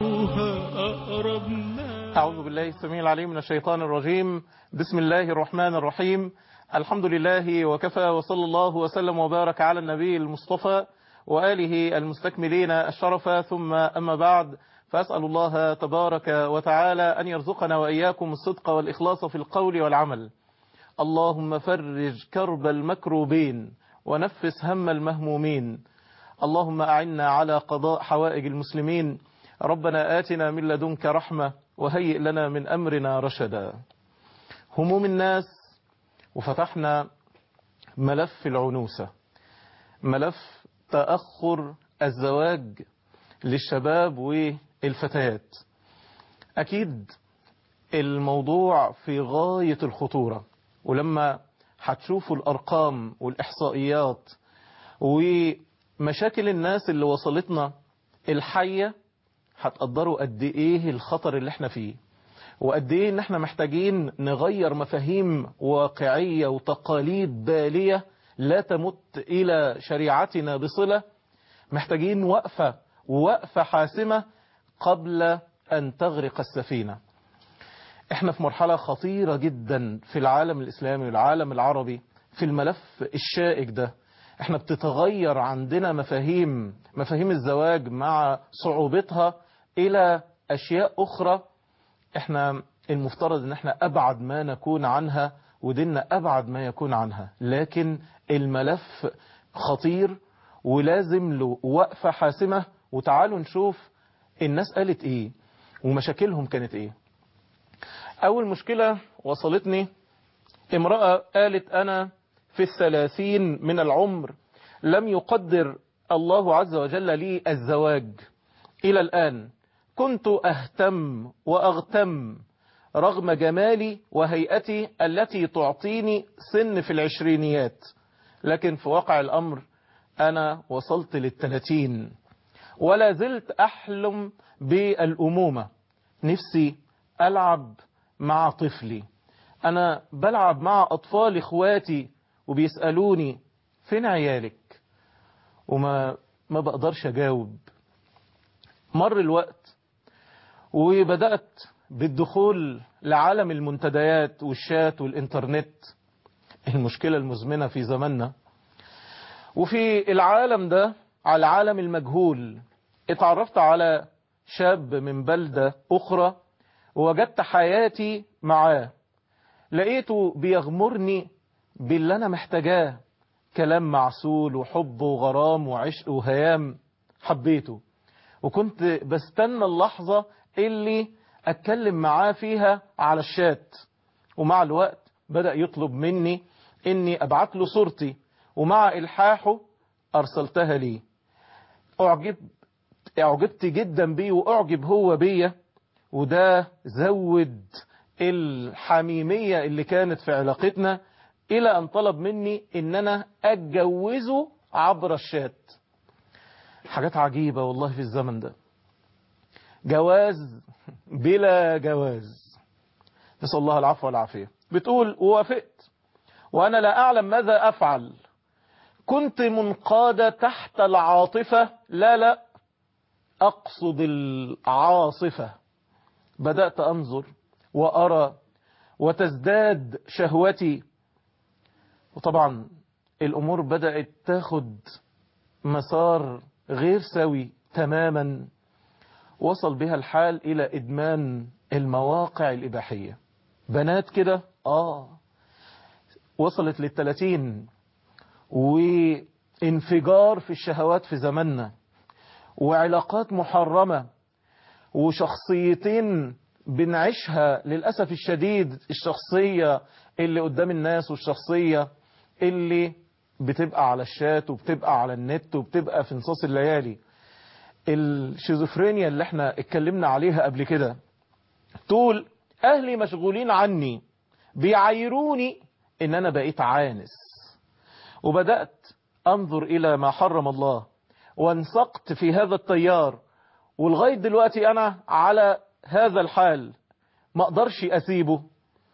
أعوذ بالله السميع العليم من الشيطان الرجيم بسم الله الرحمن الرحيم الحمد لله وكفى وصلى الله وسلم وبارك على النبي المصطفى وآله المستكملين الشرف ثم أما بعد فأسأل الله تبارك وتعالى أن يرزقنا وإياكم الصدق والإخلاص في القول والعمل اللهم فرج كرب المكروبين ونفس هم المهمومين اللهم أعنا على قضاء حوائج المسلمين ربنا آتنا من لدنك رحمة وهيئ لنا من أمرنا رشدا هموم الناس وفتحنا ملف العنوسة ملف تأخر الزواج للشباب والفتيات أكيد الموضوع في غاية الخطورة ولما هتشوفوا الأرقام والإحصائيات ومشاكل الناس اللي وصلتنا الحية هتقدروا قد ايه الخطر اللي احنا فيه وقد ايه ان احنا محتاجين نغير مفاهيم واقعية وتقاليد بالية لا تمت الى شريعتنا بصلة محتاجين وقفة ووقفة حاسمة قبل ان تغرق السفينة احنا في مرحلة خطيرة جدا في العالم الاسلامي والعالم العربي في الملف الشائك ده احنا بتتغير عندنا مفاهيم مفاهيم الزواج مع صعوبتها الى اشياء اخرى احنا المفترض ان احنا ابعد ما نكون عنها وديننا ابعد ما يكون عنها لكن الملف خطير ولازم له وقفة حاسمة وتعالوا نشوف الناس قالت ايه ومشاكلهم كانت ايه اول مشكلة وصلتني امرأة قالت انا في الثلاثين من العمر لم يقدر الله عز وجل لي الزواج إلى الآن كنت أهتم وأغتم رغم جمالي وهيئتي التي تعطيني سن في العشرينيات لكن في واقع الأمر أنا وصلت للثلاثين ولا زلت أحلم بالأمومة نفسي ألعب مع طفلي أنا بلعب مع أطفال إخواتي وبيسألوني فين عيالك وما ما بقدرش أجاوب مر الوقت وبدأت بالدخول لعالم المنتديات والشات والإنترنت المشكلة المزمنة في زماننا وفي العالم ده على العالم المجهول اتعرفت على شاب من بلدة أخرى ووجدت حياتي معاه لقيته بيغمرني باللي أنا محتاجاه كلام معسول وحب وغرام وعشق وهيام حبيته وكنت بستنى اللحظة اللي أتكلم معاه فيها على الشات ومع الوقت بدأ يطلب مني إني أبعت له صورتي ومع إلحاحه أرسلتها لي أعجب أعجبت جدا بيه وأعجب هو بيا وده زود الحميمية اللي كانت في علاقتنا إلى أن طلب مني إن أنا أتجوزه عبر الشات حاجات عجيبة والله في الزمن ده جواز بلا جواز نسأل الله العفو والعافية بتقول ووافقت وأنا لا أعلم ماذا أفعل كنت منقادة تحت العاطفة لا لا أقصد العاصفة بدأت أنظر وأرى وتزداد شهوتي وطبعا الأمور بدأت تاخد مسار غير سوي تماما وصل بها الحال إلى إدمان المواقع الإباحية بنات كده آه وصلت للثلاثين وانفجار في الشهوات في زماننا وعلاقات محرمة وشخصيتين بنعيشها للأسف الشديد الشخصية اللي قدام الناس والشخصية اللي بتبقى على الشات وبتبقى على النت وبتبقى في نصاص الليالي الشيزوفرينيا اللي احنا اتكلمنا عليها قبل كده تقول اهلي مشغولين عني بيعايروني ان انا بقيت عانس وبدأت انظر الى ما حرم الله وانسقت في هذا التيار ولغاية دلوقتي انا على هذا الحال ما اقدرش اسيبه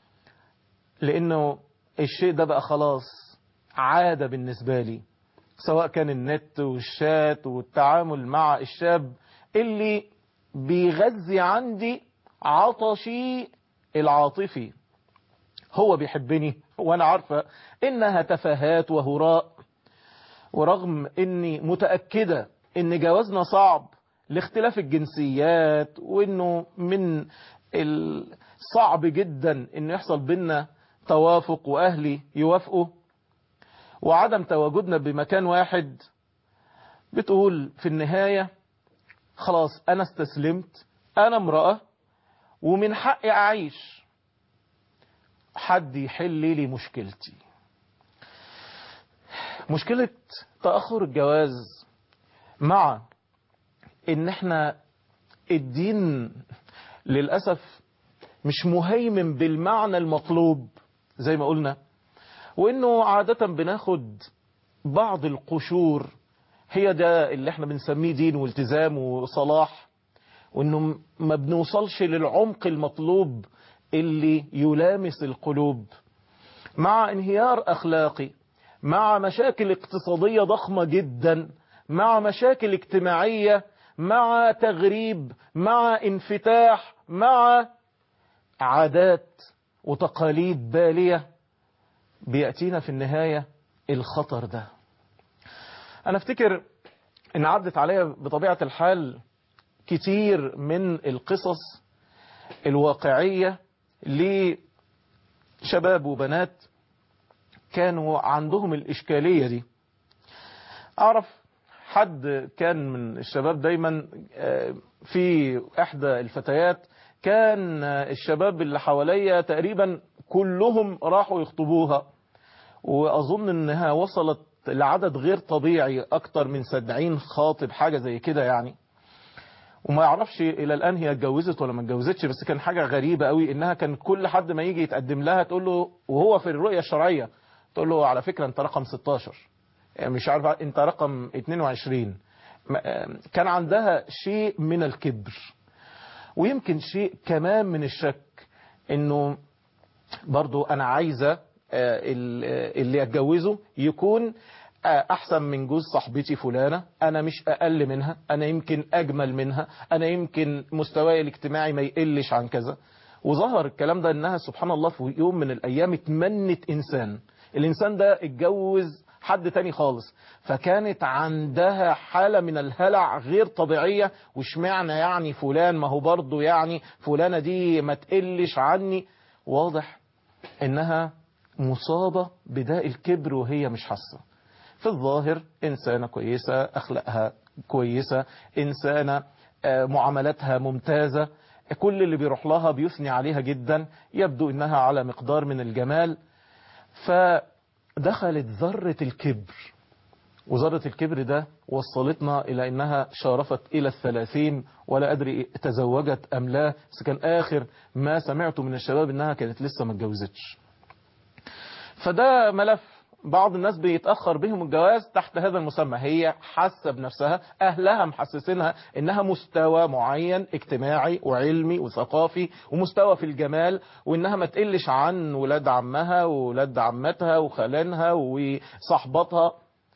لانه الشيء ده بقى خلاص عادة بالنسبة لي سواء كان النت والشات والتعامل مع الشاب اللي بيغذي عندي عطشي العاطفي هو بيحبني وانا عارفة انها تفاهات وهراء ورغم اني متأكدة ان جوازنا صعب لاختلاف الجنسيات وانه من الصعب جدا انه يحصل بينا توافق واهلي يوافقوا وعدم تواجدنا بمكان واحد بتقول في النهاية خلاص انا استسلمت انا امرأة ومن حقي اعيش حد يحل لي مشكلتي مشكلة تأخر الجواز مع ان احنا الدين للأسف مش مهيمن بالمعنى المطلوب زي ما قلنا وانه عادة بناخد بعض القشور هي ده اللي احنا بنسميه دين والتزام وصلاح وانه ما بنوصلش للعمق المطلوب اللي يلامس القلوب مع انهيار اخلاقي مع مشاكل اقتصادية ضخمة جدا مع مشاكل اجتماعية مع تغريب مع انفتاح مع عادات وتقاليد بالية بيأتينا في النهاية الخطر ده أنا افتكر إن عدت عليا بطبيعة الحال كتير من القصص الواقعية لشباب وبنات كانوا عندهم الإشكالية دي أعرف حد كان من الشباب دايما في إحدى الفتيات كان الشباب اللي حواليا تقريبا كلهم راحوا يخطبوها وأظن أنها وصلت لعدد غير طبيعي أكتر من سبعين خاطب حاجة زي كده يعني وما يعرفش إلى الآن هي اتجوزت ولا ما اتجوزتش بس كان حاجة غريبة قوي إنها كان كل حد ما يجي يتقدم لها تقول له وهو في الرؤية الشرعية تقول له على فكرة أنت رقم 16 مش عارف أنت رقم 22 كان عندها شيء من الكبر ويمكن شيء كمان من الشك انه برضو انا عايزة اللي اتجوزه يكون احسن من جوز صاحبتي فلانة انا مش اقل منها انا يمكن اجمل منها انا يمكن مستواي الاجتماعي ما يقلش عن كذا وظهر الكلام ده انها سبحان الله في يوم من الايام اتمنت انسان الانسان ده اتجوز حد تاني خالص فكانت عندها حالة من الهلع غير طبيعية وشمعنا يعني فلان ما هو برضه يعني فلانة دي ما تقلش عني واضح انها مصابة بداء الكبر وهي مش حاسة في الظاهر انسانة كويسة اخلاقها كويسة انسانة معاملاتها ممتازة كل اللي بيروح لها بيثني عليها جدا يبدو انها على مقدار من الجمال ف دخلت ذرة الكبر وذرة الكبر ده وصلتنا إلى أنها شارفت إلى الثلاثين ولا أدري تزوجت أم لا بس كان آخر ما سمعته من الشباب أنها كانت لسه ما اتجوزتش فده ملف بعض الناس بيتأخر بهم الجواز تحت هذا المسمى هي حاسة بنفسها أهلها محسسينها إنها مستوى معين اجتماعي وعلمي وثقافي ومستوى في الجمال وإنها ما تقلش عن ولاد عمها وولاد عمتها وخلانها وصحبتها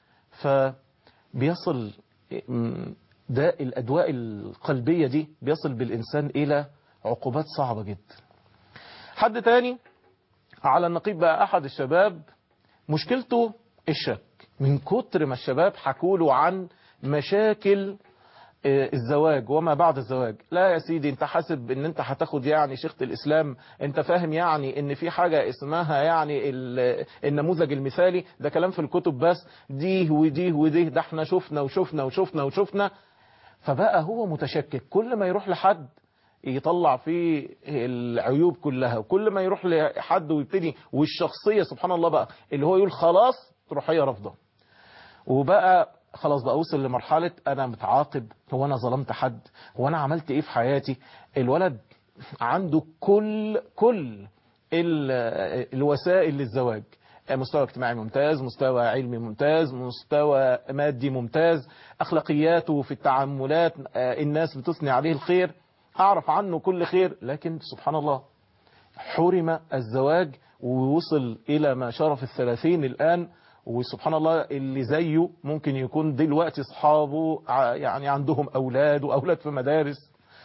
فبيصل ده الأدواء القلبية دي بيصل بالإنسان إلى عقوبات صعبة جدا حد تاني على النقيب بقى أحد الشباب مشكلته الشك من كتر ما الشباب حكوا عن مشاكل الزواج وما بعد الزواج لا يا سيدي انت حاسب ان انت هتاخد يعني شيخة الاسلام انت فاهم يعني ان في حاجة اسمها يعني النموذج المثالي ده كلام في الكتب بس دي ودي ودي ده احنا شفنا وشفنا وشفنا وشفنا فبقى هو متشكك كل ما يروح لحد يطلع فيه العيوب كلها وكل ما يروح لحد ويبتدي والشخصية سبحان الله بقى اللي هو يقول خلاص تروح هي رافضه وبقى خلاص بقى وصل لمرحلة انا متعاقب هو انا ظلمت حد هو انا عملت ايه في حياتي الولد عنده كل كل الوسائل للزواج مستوى اجتماعي ممتاز مستوى علمي ممتاز مستوى مادي ممتاز اخلاقياته في التعاملات الناس بتثني عليه الخير أعرف عنه كل خير لكن سبحان الله حرم الزواج ووصل إلى ما شرف الثلاثين الآن وسبحان الله اللي زيه ممكن يكون دلوقتي أصحابه يعني عندهم أولاد وأولاد في مدارس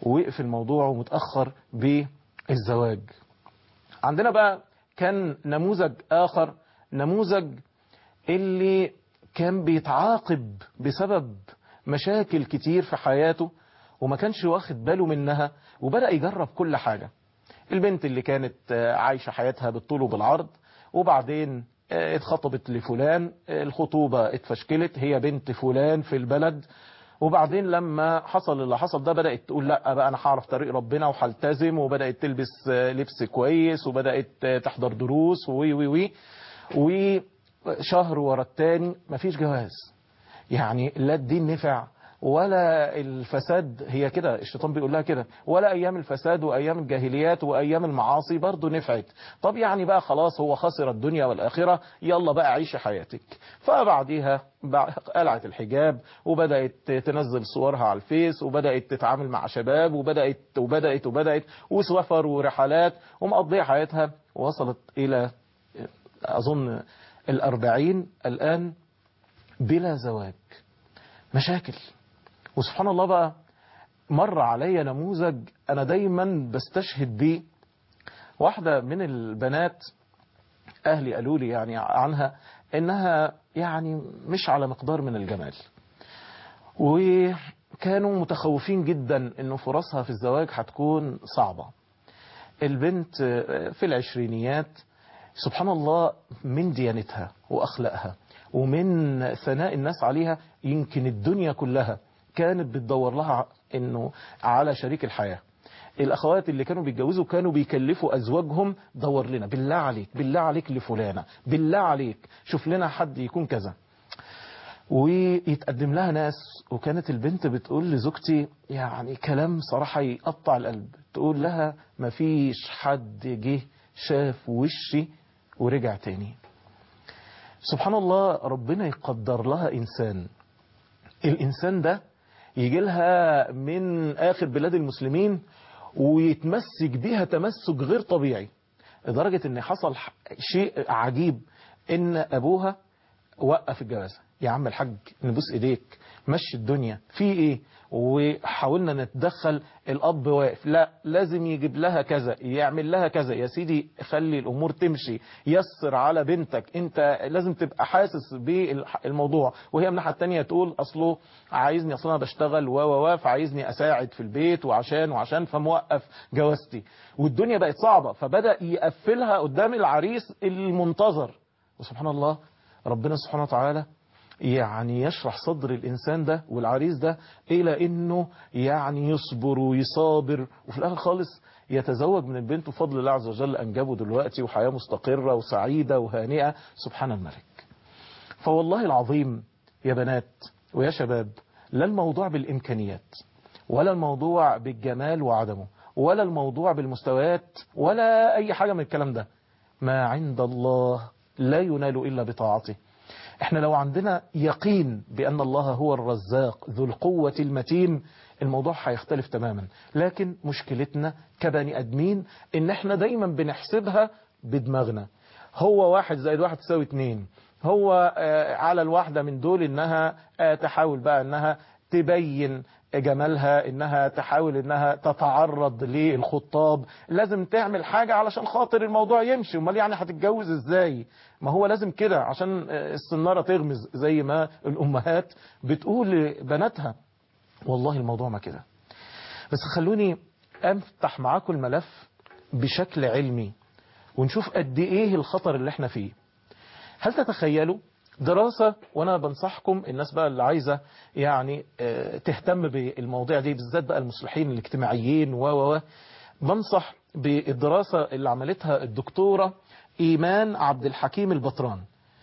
ووقف الموضوع ومتأخر بالزواج عندنا بقى كان نموذج آخر نموذج اللي كان بيتعاقب بسبب مشاكل كتير في حياته وما كانش واخد باله منها وبدأ يجرب كل حاجة البنت اللي كانت عايشة حياتها بالطول وبالعرض وبعدين اتخطبت لفلان الخطوبة اتفشكلت هي بنت فلان في البلد وبعدين لما حصل اللي حصل ده بدأت تقول لا بقى أنا هعرف طريق ربنا وهلتزم وبدأت تلبس لبس كويس وبدأت تحضر دروس وي وي وي وشهر ورا التاني مفيش جواز يعني لا الدين نفع ولا الفساد هي كده الشيطان بيقول لها كده ولا ايام الفساد وايام الجاهليات وايام المعاصي برضه نفعت طب يعني بقى خلاص هو خسر الدنيا والاخره يلا بقى عيشي حياتك فبعديها قلعت الحجاب وبدات تنزل صورها على الفيس وبدات تتعامل مع شباب وبدات وبدات وبدات وسفر ورحلات ومقضيه حياتها وصلت الى اظن الأربعين الآن بلا زواج مشاكل وسبحان الله بقى مر علي نموذج أنا دايما بستشهد بيه واحدة من البنات أهلي قالوا لي يعني عنها إنها يعني مش على مقدار من الجمال وكانوا متخوفين جدا إنه فرصها في الزواج هتكون صعبة البنت في العشرينيات سبحان الله من ديانتها وأخلاقها ومن ثناء الناس عليها يمكن الدنيا كلها كانت بتدور لها انه على شريك الحياة الاخوات اللي كانوا بيتجوزوا كانوا بيكلفوا ازواجهم دور لنا بالله عليك بالله عليك لفلانة بالله عليك شوف لنا حد يكون كذا ويتقدم لها ناس وكانت البنت بتقول لزوجتي يعني كلام صراحة يقطع القلب تقول لها مفيش حد جه شاف وشي ورجع تاني سبحان الله ربنا يقدر لها إنسان الإنسان ده يجي لها من آخر بلاد المسلمين ويتمسك بيها تمسك غير طبيعي لدرجة ان حصل شيء عجيب ان ابوها وقف الجوازة يا عم الحاج نبوس ايديك مشي الدنيا في ايه وحاولنا نتدخل الاب واقف لا لازم يجيب لها كذا يعمل لها كذا يا سيدي خلي الامور تمشي يسر على بنتك انت لازم تبقى حاسس بالموضوع وهي من الناحيه الثانيه تقول اصله عايزني اصلا بشتغل و و فعايزني اساعد في البيت وعشان وعشان فموقف جوازتي والدنيا بقت صعبه فبدا يقفلها قدام العريس المنتظر وسبحان الله ربنا سبحانه وتعالى يعني يشرح صدر الإنسان ده والعريس ده إلى إنه يعني يصبر ويصابر وفي الآخر خالص يتزوج من البنت بفضل الله عز وجل أنجبه دلوقتي وحياة مستقرة وسعيدة وهانئة سبحان الملك فوالله العظيم يا بنات ويا شباب لا الموضوع بالإمكانيات ولا الموضوع بالجمال وعدمه ولا الموضوع بالمستويات ولا أي حاجة من الكلام ده ما عند الله لا ينال إلا بطاعته احنا لو عندنا يقين بأن الله هو الرزاق ذو القوة المتين الموضوع هيختلف تماما لكن مشكلتنا كبني أدمين ان احنا دايما بنحسبها بدماغنا هو واحد زائد واحد تساوي اتنين هو على الواحدة من دول انها تحاول بقى انها تبين جمالها انها تحاول انها تتعرض للخطاب لازم تعمل حاجة علشان خاطر الموضوع يمشي امال يعني هتتجوز ازاي ما هو لازم كده عشان السنارة تغمز زي ما الامهات بتقول لبناتها والله الموضوع ما كده بس خلوني افتح معاكم الملف بشكل علمي ونشوف قد ايه الخطر اللي احنا فيه هل تتخيلوا دراسة وانا بنصحكم الناس بقى اللي عايزة يعني تهتم بالمواضيع دي بالذات بقى المصلحين الاجتماعيين و و بنصح بالدراسة اللي عملتها الدكتورة ايمان عبد الحكيم البطران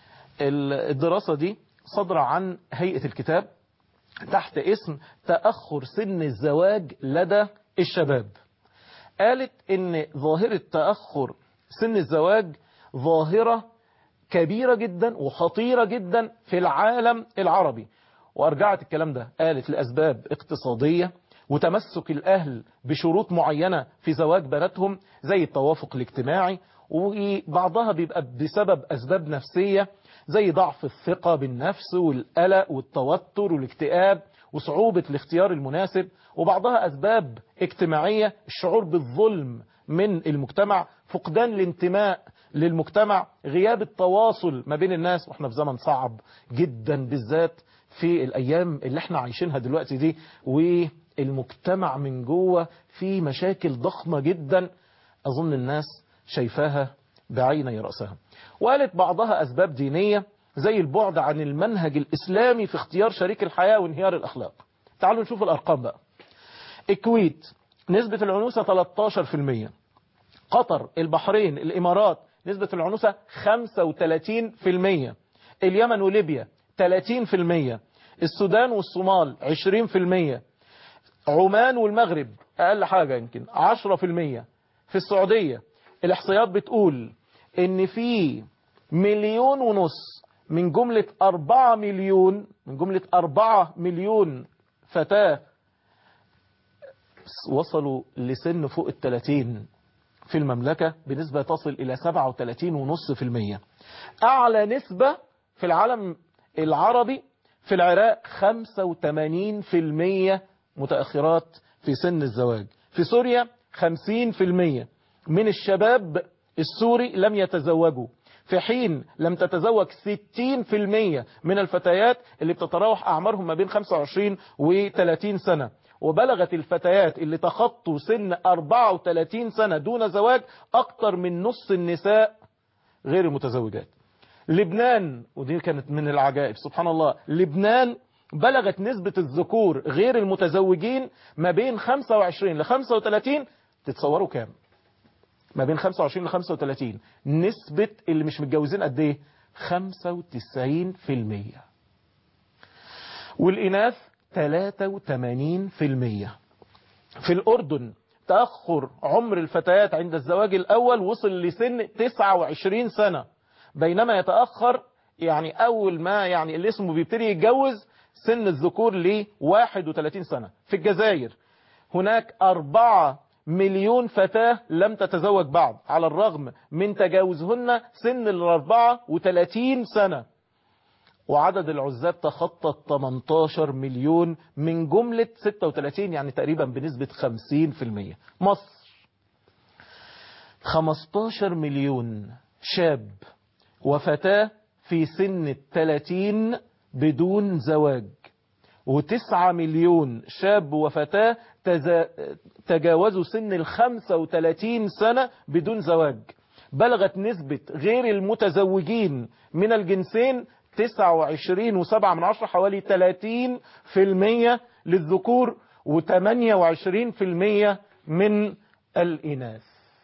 الدراسة دي صدر عن هيئة الكتاب تحت اسم تأخر سن الزواج لدى الشباب قالت ان ظاهرة تأخر سن الزواج ظاهرة كبيرة جدا وخطيرة جدا في العالم العربي وأرجعت الكلام ده قالت لأسباب اقتصادية وتمسك الأهل بشروط معينة في زواج بناتهم زي التوافق الاجتماعي وبعضها بيبقى بسبب أسباب نفسية زي ضعف الثقة بالنفس والقلق والتوتر والاكتئاب وصعوبة الاختيار المناسب وبعضها أسباب اجتماعية الشعور بالظلم من المجتمع فقدان الانتماء للمجتمع غياب التواصل ما بين الناس واحنا في زمن صعب جدا بالذات في الأيام اللي احنا عايشينها دلوقتي دي والمجتمع من جوه في مشاكل ضخمة جدا أظن الناس شايفاها بعيني رأسها وقالت بعضها أسباب دينية زي البعد عن المنهج الإسلامي في اختيار شريك الحياة وانهيار الأخلاق تعالوا نشوف الأرقام بقى الكويت نسبة العنوسة 13% قطر البحرين الإمارات نسبة العنوسة 35% اليمن وليبيا 30% السودان والصومال 20% عمان والمغرب أقل حاجة يمكن 10% في السعودية الإحصائيات بتقول إن في مليون ونص من جملة أربعة مليون من جملة أربعة مليون فتاة وصلوا لسن فوق الثلاثين في المملكة بنسبة تصل إلى 37.5% أعلى نسبة في العالم العربي في العراق 85% متأخرات في سن الزواج في سوريا 50% من الشباب السوري لم يتزوجوا في حين لم تتزوج 60% من الفتيات اللي بتتراوح أعمارهم ما بين 25 و 30 سنة وبلغت الفتيات اللي تخطوا سن 34 سنة دون زواج أكتر من نص النساء غير المتزوجات لبنان ودي كانت من العجائب سبحان الله لبنان بلغت نسبة الذكور غير المتزوجين ما بين 25 ل 35 تتصوروا كام ما بين 25 ل 35 نسبة اللي مش متجوزين قد ايه 95% والإناث 83% في الأردن تأخر عمر الفتيات عند الزواج الأول وصل لسن 29 سنة بينما يتأخر يعني أول ما يعني اللي اسمه بيبتدي يتجوز سن الذكور ل 31 سنة في الجزائر هناك أربعة مليون فتاة لم تتزوج بعد على الرغم من تجاوزهن سن الأربعة وثلاثين سنة وعدد العزاب تخطى 18 مليون من جملة 36 يعني تقريبا بنسبة 50% مصر 15 مليون شاب وفتاة في سن الثلاثين بدون زواج وتسعة مليون شاب وفتاة تجاوزوا سن الخمسة وثلاثين سنة بدون زواج بلغت نسبة غير المتزوجين من الجنسين تسعة وعشرين وسبعة من عشرة حوالي تلاتين في المية للذكور وتمانية وعشرين في المية من الإناث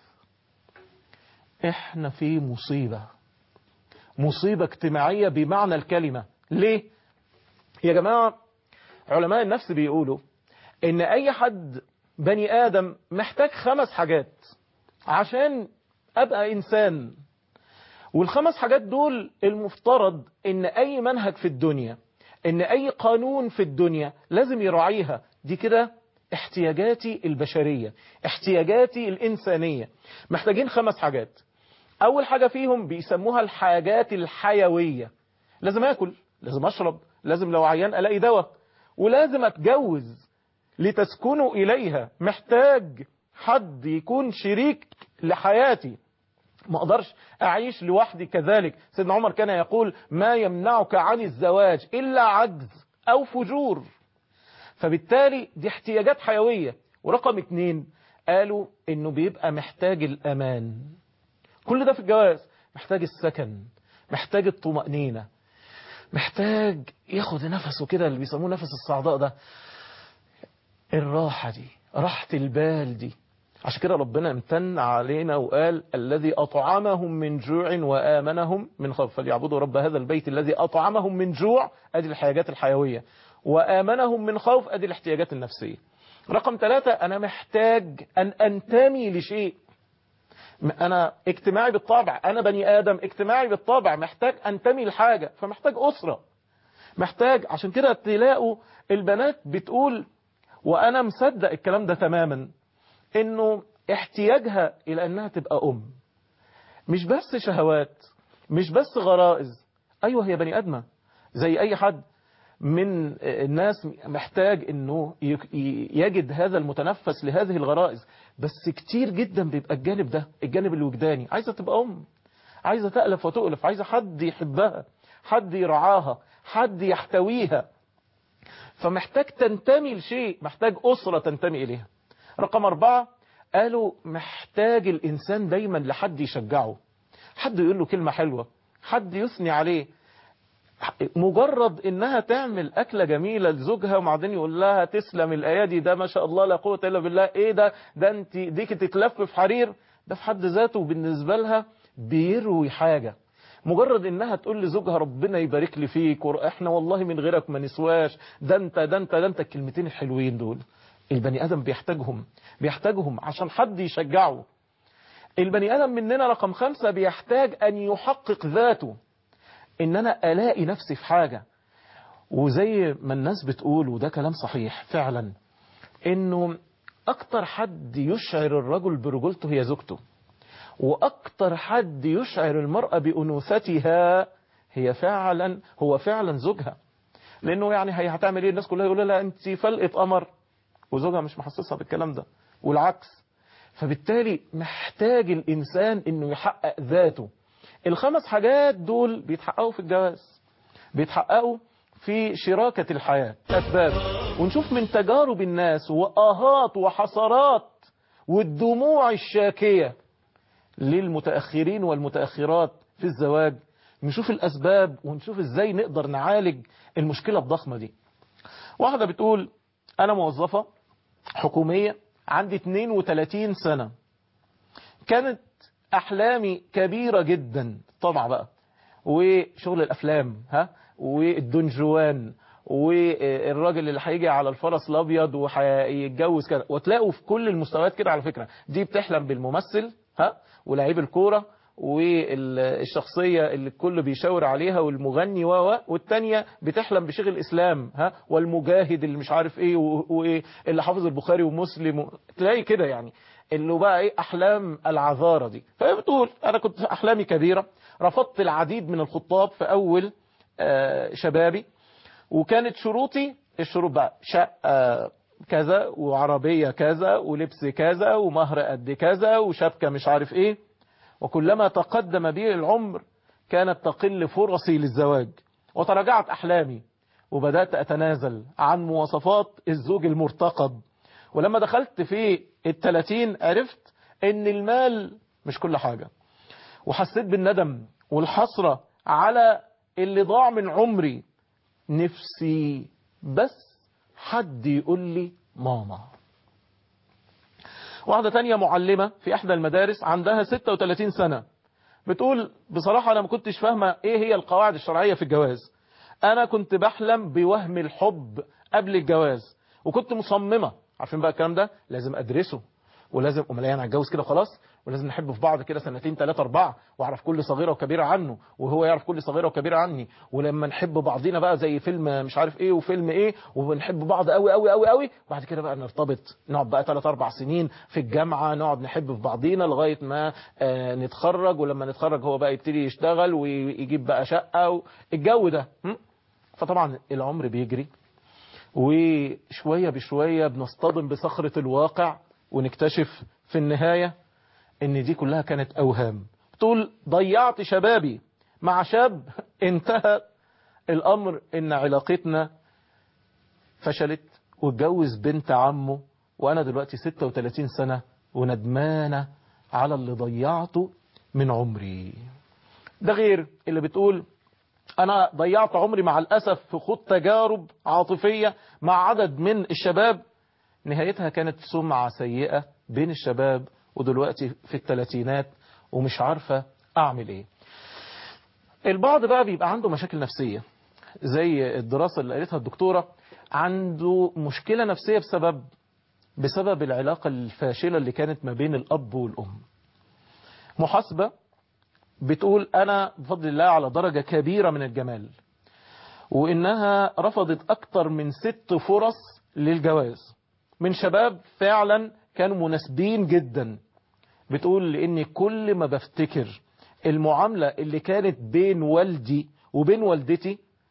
احنا في مصيبة مصيبة اجتماعية بمعنى الكلمة ليه يا جماعة علماء النفس بيقولوا ان اي حد بني ادم محتاج خمس حاجات عشان ابقى انسان والخمس حاجات دول المفترض ان اي منهج في الدنيا ان اي قانون في الدنيا لازم يراعيها دي كده احتياجاتي البشرية احتياجاتي الانسانية محتاجين خمس حاجات اول حاجة فيهم بيسموها الحاجات الحيوية لازم اكل لازم اشرب لازم لو عيان الاقي دواء ولازم اتجوز لتسكنوا إليها محتاج حد يكون شريك لحياتي ما اقدرش اعيش لوحدي كذلك سيدنا عمر كان يقول ما يمنعك عن الزواج الا عجز او فجور فبالتالي دي احتياجات حيوية ورقم اتنين قالوا انه بيبقى محتاج الامان كل ده في الجواز محتاج السكن محتاج الطمأنينة محتاج ياخد نفسه كده اللي بيسموه نفس الصعداء ده الراحة دي راحة البال دي عشان كده ربنا امتن علينا وقال الذي أطعمهم من جوع وآمنهم من خوف فليعبدوا رب هذا البيت الذي أطعمهم من جوع أدي الحاجات الحيوية وآمنهم من خوف أدي الاحتياجات النفسية رقم ثلاثة أنا محتاج أن أنتمي لشيء أنا اجتماعي بالطبع أنا بني آدم اجتماعي بالطبع محتاج أنتمي لحاجة فمحتاج أسرة محتاج عشان كده تلاقوا البنات بتقول وأنا مصدق الكلام ده تماما إنه احتياجها إلى أنها تبقى أم مش بس شهوات مش بس غرائز أيوة هي بني آدمة زي أي حد من الناس محتاج انه يجد هذا المتنفس لهذه الغرائز بس كتير جدا بيبقى الجانب ده الجانب الوجداني عايزة تبقى ام عايزة تألف وتؤلف عايزة حد يحبها حد يرعاها حد يحتويها فمحتاج تنتمي لشيء محتاج أسرة تنتمي إليها رقم أربعة قالوا محتاج الإنسان دايما لحد يشجعه حد يقول له كلمة حلوة حد يثني عليه مجرد انها تعمل اكلة جميلة لزوجها وبعدين يقول لها تسلم الايادي ده ما شاء الله لا قوة الا بالله ايه ده ده انت ديك تتلف في حرير ده في حد ذاته بالنسبة لها بيروي حاجة مجرد انها تقول لزوجها ربنا يبارك لي فيك واحنا والله من غيرك ما نسواش ده انت ده انت ده انت الكلمتين الحلوين دول البني ادم بيحتاجهم بيحتاجهم عشان حد يشجعه البني ادم مننا رقم خمسة بيحتاج ان يحقق ذاته ان انا الاقي نفسي في حاجة وزي ما الناس بتقول وده كلام صحيح فعلا انه اكتر حد يشعر الرجل برجولته هي زوجته واكتر حد يشعر المرأة بانوثتها هي فعلا هو فعلا زوجها لانه يعني هي هتعمل ايه الناس كلها يقولوا لها انت فلقة قمر وزوجها مش محسسها بالكلام ده والعكس فبالتالي محتاج الانسان انه يحقق ذاته الخمس حاجات دول بيتحققوا في الجواز بيتحققوا في شراكة الحياة أسباب ونشوف من تجارب الناس وآهات وحسرات والدموع الشاكية للمتأخرين والمتأخرات في الزواج نشوف الأسباب ونشوف إزاي نقدر نعالج المشكلة الضخمة دي واحدة بتقول أنا موظفة حكومية عندي 32 سنة كانت أحلامي كبيرة جدا طبعا بقى وشغل الأفلام ها والدنجوان والراجل اللي هيجي على الفرس الابيض وهيتجوز كده وتلاقوا في كل المستويات كده على فكرة دي بتحلم بالممثل ها ولاعيب الكوره والشخصية اللي الكل بيشاور عليها والمغني و والتانية بتحلم بشيخ الإسلام ها والمجاهد اللي مش عارف ايه واللي حافظ البخاري ومسلم تلاقي كده يعني اللي بقى ايه أحلام العذارة دي فهي بتقول أنا كنت أحلامي كبيرة رفضت العديد من الخطاب في أول آه شبابي وكانت شروطي الشروط بقى شقة كذا وعربية كذا ولبس كذا ومهر قد كذا وشبكة مش عارف ايه وكلما تقدم بي العمر كانت تقل فرصي للزواج وتراجعت أحلامي وبدأت أتنازل عن مواصفات الزوج المرتقب ولما دخلت في التلاتين عرفت ان المال مش كل حاجة وحسيت بالندم والحسرة على اللي ضاع من عمري نفسي بس حد يقول لي ماما واحدة تانية معلمة في احدى المدارس عندها 36 سنة بتقول بصراحة انا ما كنتش فاهمة ايه هي القواعد الشرعية في الجواز انا كنت بحلم بوهم الحب قبل الجواز وكنت مصممة عارفين بقى الكلام ده لازم ادرسه ولازم امال انا هتجوز كده خلاص ولازم نحب في بعض كده سنتين ثلاثة أربعة وأعرف كل صغيرة وكبيرة عنه وهو يعرف كل صغيرة وكبيرة عني ولما نحب بعضينا بقى زي فيلم مش عارف إيه وفيلم إيه ونحب بعض قوي قوي قوي قوي بعد كده بقى نرتبط نقعد بقى ثلاث أربع سنين في الجامعة نقعد نحب في بعضينا لغاية ما آه نتخرج ولما نتخرج هو بقى يبتدي يشتغل ويجيب بقى شقة الجو ده فطبعا العمر بيجري وشوية بشوية بنصطدم بصخرة الواقع ونكتشف في النهاية ان دي كلها كانت اوهام تقول ضيعت شبابي مع شاب انتهى الامر ان علاقتنا فشلت واتجوز بنت عمه وانا دلوقتي 36 سنة وندمانة على اللي ضيعته من عمري ده غير اللي بتقول انا ضيعت عمري مع الاسف في خوض تجارب عاطفية مع عدد من الشباب نهايتها كانت سمعة سيئة بين الشباب ودلوقتي في الثلاثينات ومش عارفة أعمل إيه البعض بقى بيبقى عنده مشاكل نفسية زي الدراسة اللي قالتها الدكتورة عنده مشكلة نفسية بسبب بسبب العلاقة الفاشلة اللي كانت ما بين الأب والأم محاسبة بتقول أنا بفضل الله على درجة كبيرة من الجمال وإنها رفضت أكتر من ست فرص للجواز من شباب فعلا كانوا مناسبين جدا بتقول لاني كل ما بفتكر المعاملة اللي كانت بين والدي وبين والدتي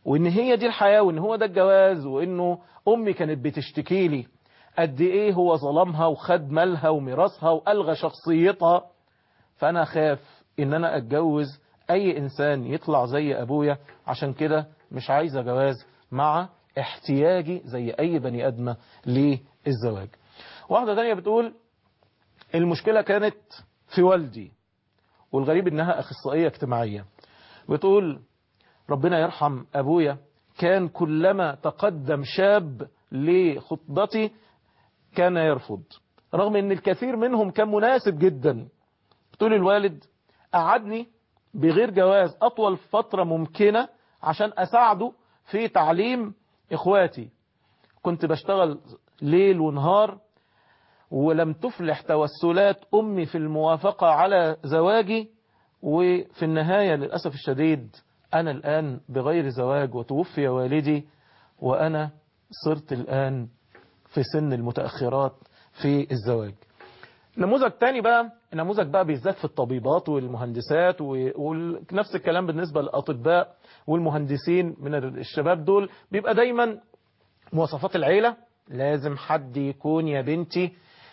وان هي دي الحياة وان هو ده الجواز وانه امي كانت بتشتكي لي قد ايه هو ظلمها وخد مالها وميراثها والغى شخصيتها فانا خاف ان انا اتجوز اي انسان يطلع زي ابويا عشان كده مش عايزة جواز مع احتياجي زي اي بني ادمة للزواج واحدة تانية بتقول المشكلة كانت في والدي والغريب انها اخصائية اجتماعية بتقول ربنا يرحم ابويا كان كلما تقدم شاب لخطبتي كان يرفض رغم ان الكثير منهم كان مناسب جدا بتقول الوالد قعدني بغير جواز اطول فترة ممكنة عشان اساعده في تعليم اخواتي كنت بشتغل ليل ونهار ولم تفلح توسلات امي في الموافقة على زواجي وفي النهاية للأسف الشديد أنا الآن بغير زواج وتوفي والدي وأنا صرت الآن في سن المتأخرات في الزواج نموذج تاني بقى نموذج بقى بالذات في الطبيبات والمهندسات ونفس الكلام بالنسبة للأطباء والمهندسين من الشباب دول بيبقى دايما مواصفات العيلة لازم حد يكون يا بنتي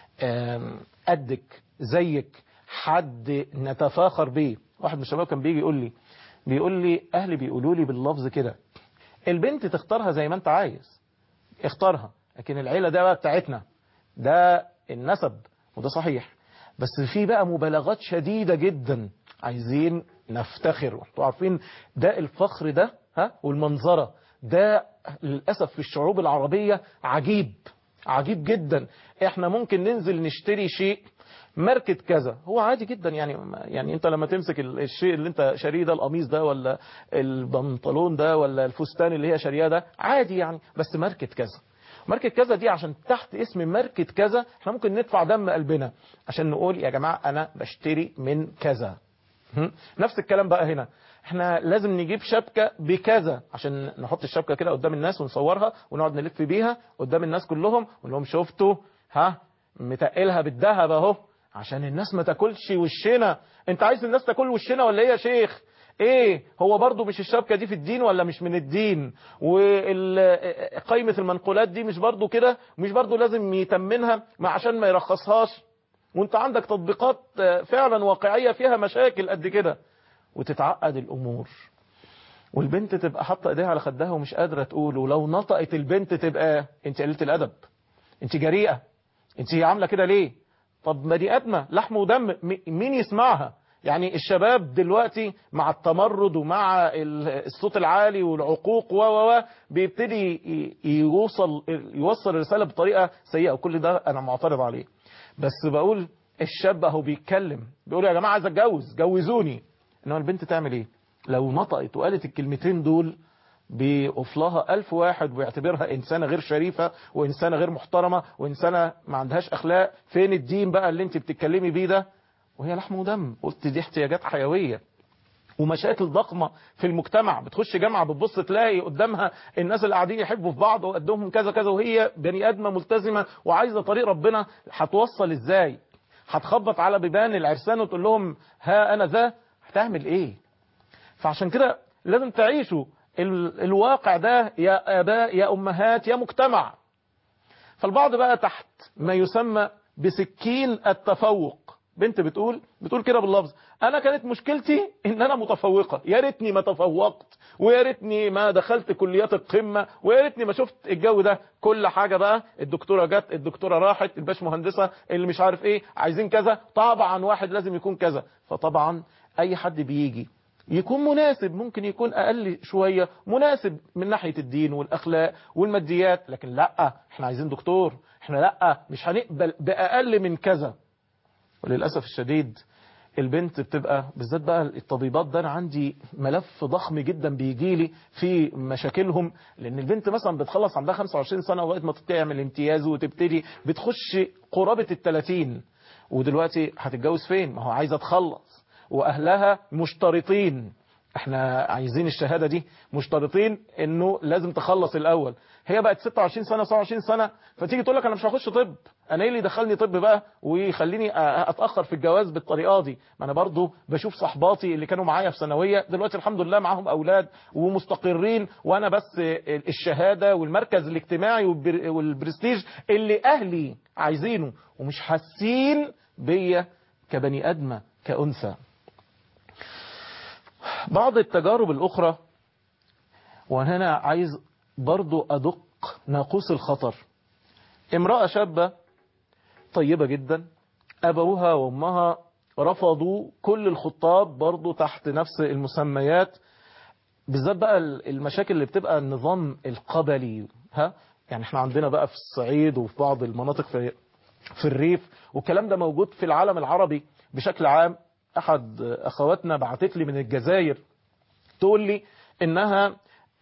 قدك زيك حد نتفاخر بيه واحد من الشباب كان بيجي يقول لي بيقول لي اهلي بيقولوا لي باللفظ كده البنت تختارها زي ما انت عايز اختارها لكن العيلة ده بقى بتاعتنا ده النسب وده صحيح بس في بقى مبالغات شديدة جدا عايزين نفتخر وانتوا عارفين ده الفخر ده ها والمنظرة ده للأسف في الشعوب العربية عجيب عجيب جدا احنا ممكن ننزل نشتري شيء ماركة كذا هو عادي جدا يعني يعني انت لما تمسك الشيء اللي انت شاريه ده القميص ده ولا البنطلون ده ولا الفستان اللي هي شارياه ده عادي يعني بس ماركة كذا ماركة كذا دي عشان تحت اسم ماركة كذا احنا ممكن ندفع دم قلبنا عشان نقول يا جماعة انا بشتري من كذا نفس الكلام بقى هنا احنا لازم نجيب شبكة بكذا عشان نحط الشبكة كده قدام الناس ونصورها ونقعد نلف بيها قدام الناس كلهم ونقول لهم شفتوا ها متقلها بالذهب اهو عشان الناس ما تاكلش وشنا انت عايز الناس تاكل وشنا ولا ايه يا شيخ ايه هو برضو مش الشبكة دي في الدين ولا مش من الدين وقيمة المنقولات دي مش برضو كده مش برضو لازم يتمنها ما عشان ما يرخصهاش وانت عندك تطبيقات فعلا واقعية فيها مشاكل قد كده وتتعقد الامور والبنت تبقى حاطه ايديها على خدها ومش قادرة تقول ولو نطقت البنت تبقى انت قليله الادب انت جريئة انت عاملة كده ليه طب بني ادمه لحم ودم مين يسمعها يعني الشباب دلوقتي مع التمرد ومع الصوت العالي والعقوق و و بيبتدي يوصل يوصل الرساله بطريقه سيئه وكل ده انا معترض عليه بس بقول الشاب اهو بيتكلم بيقول يا جماعه عايز اتجوز جوزوني انما البنت تعمل ايه لو نطقت وقالت الكلمتين دول بيقفلها ألف واحد ويعتبرها إنسانة غير شريفة وإنسانة غير محترمة وإنسانة ما عندهاش أخلاق فين الدين بقى اللي انت بتتكلمي بيه ده وهي لحم ودم قلت دي احتياجات حيوية ومشاكل ضخمة في المجتمع بتخش جامعة بتبص تلاقي قدامها الناس اللي قاعدين يحبوا في بعض وقدامهم كذا كذا وهي بني آدمة ملتزمة وعايزة طريق ربنا هتوصل ازاي هتخبط على بيبان العرسان وتقول لهم ها أنا ذا هتعمل ايه فعشان كده لازم تعيشوا الواقع ده يا آباء يا أمهات يا مجتمع فالبعض بقى تحت ما يسمى بسكين التفوق بنت بتقول بتقول كده باللفظ انا كانت مشكلتي ان انا متفوقه يا ريتني ما تفوقت ويا ريتني ما دخلت كليات القمه ويا ريتني ما شفت الجو ده كل حاجه بقى الدكتوره جت الدكتوره راحت الباش مهندسه اللي مش عارف ايه عايزين كذا طبعا واحد لازم يكون كذا فطبعا اي حد بيجي يكون مناسب ممكن يكون أقل شوية مناسب من ناحية الدين والأخلاق والماديات لكن لا احنا عايزين دكتور احنا لا مش هنقبل بأقل من كذا وللأسف الشديد البنت بتبقى بالذات بقى الطبيبات ده انا عندي ملف ضخم جدا بيجي لي في مشاكلهم لان البنت مثلا بتخلص عندها 25 سنه لغايه ما تعمل امتياز وتبتدي بتخش قرابه ال 30 ودلوقتي هتتجوز فين ما هو عايزه تخلص واهلها مشترطين احنا عايزين الشهادة دي مشترطين انه لازم تخلص الاول هي بقت 26 سنة 27 سنة فتيجي تقول لك انا مش هخش طب انا ايه اللي دخلني طب بقى ويخليني اتاخر في الجواز بالطريقه دي ما انا برضو بشوف صحباتي اللي كانوا معايا في ثانويه دلوقتي الحمد لله معاهم اولاد ومستقرين وانا بس الشهاده والمركز الاجتماعي والبرستيج اللي اهلي عايزينه ومش حاسين بيا كبني ادمه كانثى بعض التجارب الاخرى وهنا عايز برضو ادق ناقوس الخطر امرأة شابة طيبة جدا أبوها وأمها رفضوا كل الخطاب برضو تحت نفس المسميات بالذات بقى المشاكل اللي بتبقى النظام القبلي ها يعني احنا عندنا بقى في الصعيد وفي بعض المناطق في في الريف والكلام ده موجود في العالم العربي بشكل عام احد اخواتنا بعتت لي من الجزائر تقول لي انها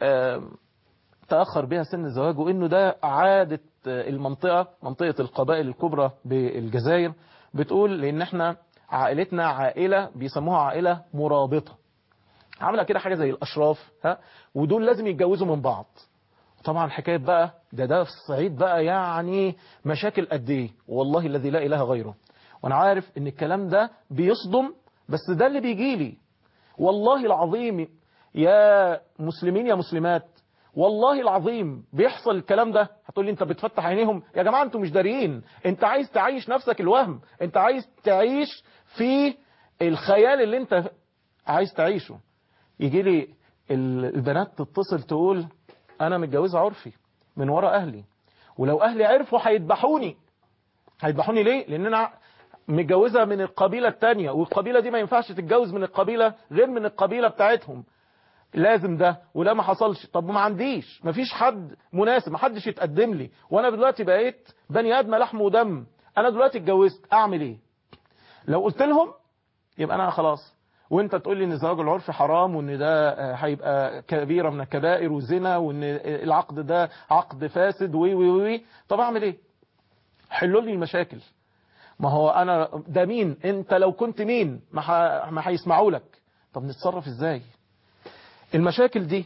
تأخر بها سن الزواج وانه ده عادة المنطقة منطقة القبائل الكبرى بالجزائر بتقول لان احنا عائلتنا عائلة بيسموها عائلة مرابطة عاملة كده حاجة زي الاشراف ها ودول لازم يتجوزوا من بعض طبعا حكاية بقى ده ده في الصعيد بقى يعني مشاكل قد ايه والله الذي لا اله غيره وانا عارف ان الكلام ده بيصدم بس ده اللي بيجي لي والله العظيم يا مسلمين يا مسلمات والله العظيم بيحصل الكلام ده هتقول لي انت بتفتح عينيهم يا جماعة انتوا مش داريين انت عايز تعيش نفسك الوهم انت عايز تعيش في الخيال اللي انت عايز تعيشه يجي لي البنات تتصل تقول انا متجوزة عرفي من ورا اهلي ولو اهلي عرفوا هيذبحوني هيذبحوني ليه لان انا متجوزة من القبيلة التانية والقبيلة دي ما ينفعش تتجوز من القبيلة غير من القبيلة بتاعتهم لازم ده ولا ما حصلش طب ما عنديش ما فيش حد مناسب ما حدش يتقدم لي وانا دلوقتي بقيت بني ادم لحم ودم انا دلوقتي اتجوزت اعمل ايه لو قلت لهم يبقى انا خلاص وانت تقول لي ان الزواج العرفي حرام وان ده هيبقى كبيرة من الكبائر وزنا وان العقد ده عقد فاسد وي وي وي طب اعمل ايه حلوا لي المشاكل ما هو انا ده مين انت لو كنت مين ما ما هيسمعوا لك طب نتصرف ازاي المشاكل دي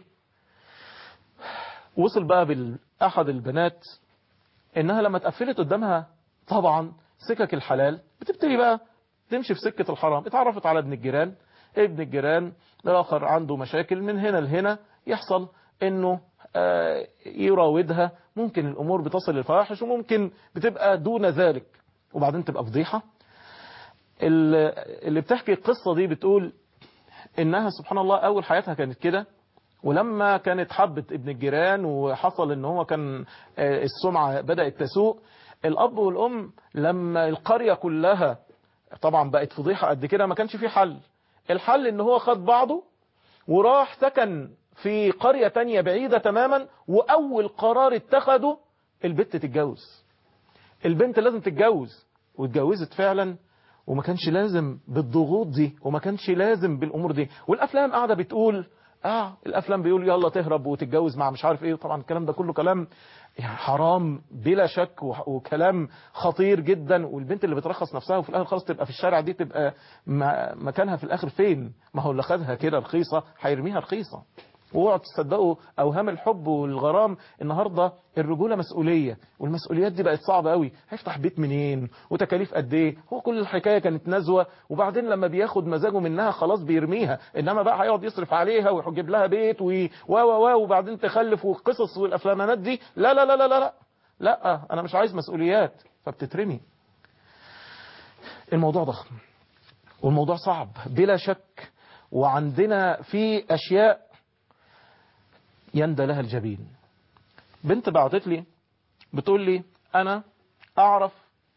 وصل بقى بأحد البنات انها لما اتقفلت قدامها طبعا سكك الحلال بتبتدي بقى تمشي في سكة الحرام اتعرفت على ابن الجيران ابن الجيران الاخر عنده مشاكل من هنا لهنا يحصل انه يراودها ممكن الامور بتصل للفواحش وممكن بتبقى دون ذلك وبعدين تبقى فضيحة اللي بتحكي القصة دي بتقول انها سبحان الله اول حياتها كانت كده ولما كانت حبت ابن الجيران وحصل ان هو كان السمعة بدأت تسوء الاب والام لما القرية كلها طبعا بقت فضيحة قد كده ما كانش في حل الحل ان هو خد بعضه وراح سكن في قرية تانية بعيدة تماما واول قرار اتخذه البنت تتجوز البنت لازم تتجوز واتجوزت فعلا وما كانش لازم بالضغوط دي وما كانش لازم بالامور دي والافلام قاعده بتقول اه الافلام بيقول يلا تهرب وتتجوز مع مش عارف ايه طبعا الكلام ده كله كلام يعني حرام بلا شك وكلام خطير جدا والبنت اللي بترخص نفسها وفي الاخر خلاص تبقى في الشارع دي تبقى مكانها في الاخر فين ما هو اللي خدها كده رخيصه هيرميها رخيصه واوعوا تصدقوا اوهام الحب والغرام النهارده الرجوله مسؤوليه والمسؤوليات دي بقت صعبه قوي هيفتح بيت منين وتكاليف قد ايه هو كل الحكايه كانت نزوه وبعدين لما بياخد مزاجه منها خلاص بيرميها انما بقى هيقعد يصرف عليها ويجيب لها بيت و و و وبعدين تخلف والقصص والافلامانات دي لا لا لا لا لا لا لا انا مش عايز مسؤوليات فبتترمي الموضوع ضخم والموضوع صعب بلا شك وعندنا في اشياء يندى لها الجبين بنت بعتت لي بتقول لي انا اعرف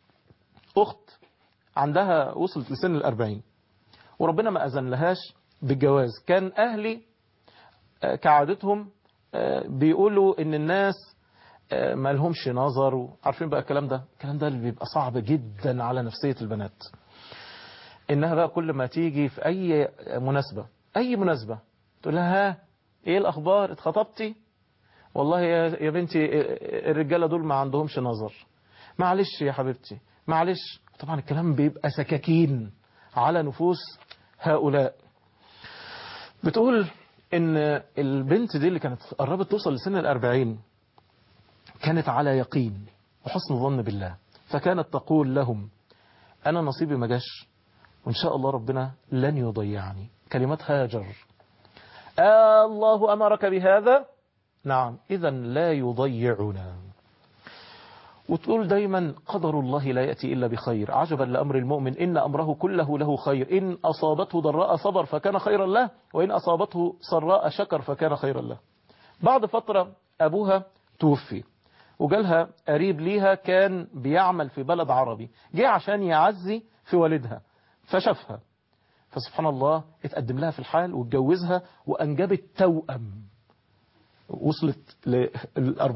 اخت عندها وصلت لسن الاربعين وربنا ما اذن لهاش بالجواز كان اهلي كعادتهم بيقولوا ان الناس ما لهمش نظر عارفين بقى الكلام ده الكلام ده اللي بيبقى صعب جدا على نفسية البنات انها بقى كل ما تيجي في اي مناسبة اي مناسبة تقول لها ها ايه الاخبار اتخطبتي والله يا يا بنتي الرجاله دول ما عندهمش نظر معلش يا حبيبتي معلش طبعا الكلام بيبقى سكاكين على نفوس هؤلاء بتقول ان البنت دي اللي كانت قربت توصل لسن الأربعين كانت على يقين وحسن ظن بالله فكانت تقول لهم أنا نصيبي ما جاش وإن شاء الله ربنا لن يضيعني كلمات هاجر آه الله أمرك بهذا نعم إذا لا يضيعنا وتقول دايما قدر الله لا يأتي إلا بخير عجبا لأمر المؤمن إن أمره كله له خير إن أصابته ضراء صبر فكان خيرا له وإن أصابته سراء شكر فكان خيرا له بعد فترة أبوها توفي وجالها قريب ليها كان بيعمل في بلد عربي جه عشان يعزي في والدها فشافها فسبحان الله اتقدم لها في الحال واتجوزها وأنجبت توأم وصلت للأربعة